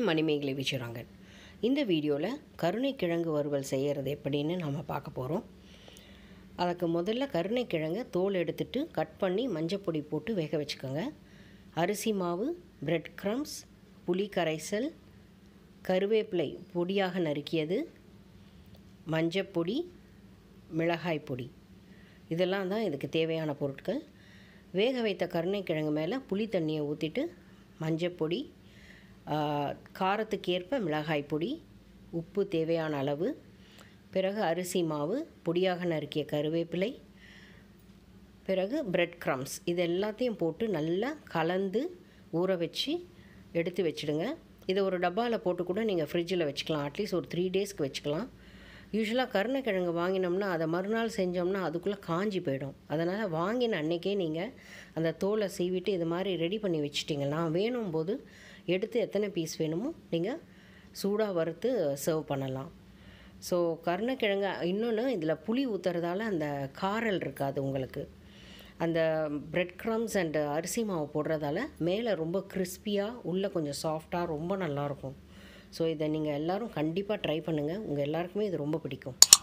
மணிமேகலை விஜயராங்கன் இந்த வீடியோவில் கருணைக்கிழங்கு வறுவல் செய்கிறது எப்படின்னு நம்ம பார்க்க போகிறோம் அதுக்கு முதல்ல கருணைக்கிழங்கை தோல் எடுத்துட்டு கட் பண்ணி மஞ்சப்பொடி போட்டு வேக வச்சுக்கோங்க அரிசி மாவு பிரெட் க்ரம்ஸ் புளி கரைசல் கருவேப்பிலை பொடியாக நறுக்கியது மஞ்சப்பொடி மிளகாய் பொடி இதெல்லாம் தான் இதுக்கு தேவையான பொருட்கள் வேக வைத்த கருணைக்கிழங்கு மேலே புளி தண்ணியை ஊற்றிட்டு மஞ்சப்பொடி காரத்துக்கு ஏற்ப மிளகாய் பொடி உப்பு தேவையான அளவு பிறகு அரிசி மாவு பொடியாக நறுக்கிய கருவேப்பிலை பிறகு பிரெட் க்ரம்ஸ் இது எல்லாத்தையும் போட்டு நல்லா கலந்து ஊற வச்சு எடுத்து வச்சுடுங்க இதை ஒரு டப்பாவில் போட்டு கூட நீங்கள் ஃப்ரிட்ஜில் வச்சுக்கலாம் அட்லீஸ்ட் ஒரு த்ரீ டேஸ்க்கு வச்சுக்கலாம் யூஸ்வலாக கருணைக்கிழங்கு வாங்கினோம்னா அதை மறுநாள் செஞ்சோம்னா அதுக்குள்ளே காஞ்சி போயிடும் அதனால் வாங்கின அன்றைக்கே நீங்கள் அந்த தோலை சீவிட்டு இது மாதிரி ரெடி பண்ணி வச்சிட்டிங்கன்னா வேணும் போது எடுத்து எத்தனை பீஸ் வேணுமோ நீங்கள் சூடாக வறுத்து சர்வ் பண்ணலாம் ஸோ கருணைக்கிழங்கு இன்னொன்று இதில் புளி ஊற்றுறதால அந்த காரல் இருக்காது உங்களுக்கு அந்த பிரெட் க்ரம்ஸ் அண்டு அரிசி மாவு போடுறதால மேலே ரொம்ப கிறிஸ்பியாக உள்ளே கொஞ்சம் சாஃப்டாக ரொம்ப நல்லாயிருக்கும் ஸோ இதை நீங்கள் எல்லோரும் கண்டிப்பாக ட்ரை பண்ணுங்கள் உங்கள் எல்லாருக்குமே இது ரொம்ப பிடிக்கும்